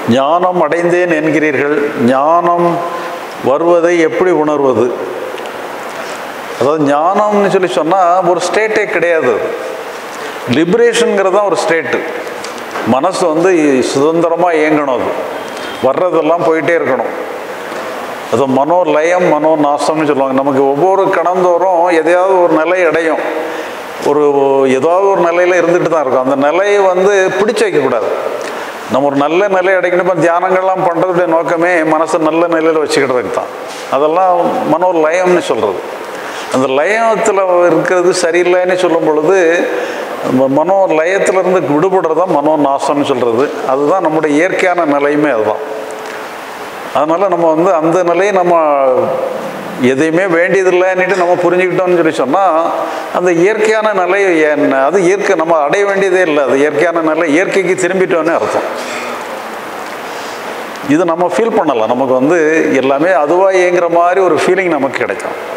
ஞானம் அடைந்தேன் என்கிறீர்கள் ஞானம் வருவதை எப்படி உணர்வது அதாவது ஞானம்னு சொல்லி சொன்னால் ஒரு ஸ்டேட்டே கிடையாது அது லிபரேஷனுங்கிறது தான் ஒரு ஸ்டேட்டு மனசு வந்து சுதந்திரமாக இயங்கணும் அது வர்றதெல்லாம் போயிட்டே இருக்கணும் அது மனோ லயம் மனோ நாசம்னு சொல்லுவாங்க நமக்கு ஒவ்வொரு கணந்தோறும் எதையாவது ஒரு நிலை அடையும் ஒரு ஏதாவது ஒரு நிலையில் இருந்துட்டு தான் இருக்கும் அந்த நிலையை வந்து பிடிச்சு வைக்கக்கூடாது நம்ம ஒரு நல்ல நிலை அடைக்கணும் இப்போ தியானங்கள்லாம் பண்ணுறதுடைய நோக்கமே மனசை நல்ல நிலையில் வச்சுக்கிட்டதுக்கு தான் அதெல்லாம் மனோ லயம்னு சொல்கிறது அந்த லயத்தில் இருக்கிறது சரியில்லைன்னு சொல்லும் பொழுது நம்ம மனோ லயத்திலிருந்து விடுபடுறது தான் மனோ நாசம்னு சொல்கிறது அதுதான் நம்முடைய இயற்கையான நிலையுமே அதுதான் அதனால் நம்ம வந்து அந்த நிலையை நம்ம எதையுமே வேண்டியதில்லைன்னுட்டு நம்ம புரிஞ்சுக்கிட்டோம்னு சொல்லி சொன்னால் அந்த இயற்கையான நிலை என்ன அது இயற்கை நம்ம அடைய வேண்டியதே இல்லை அது இயற்கையான நிலை இயற்கைக்கு திரும்பிட்டோன்னே அர்த்தம் இது நம்ம ஃபீல் பண்ணலாம் நமக்கு வந்து எல்லாமே அதுவாக இயங்குற மாதிரி ஒரு ஃபீலிங் நமக்கு கிடைக்கும்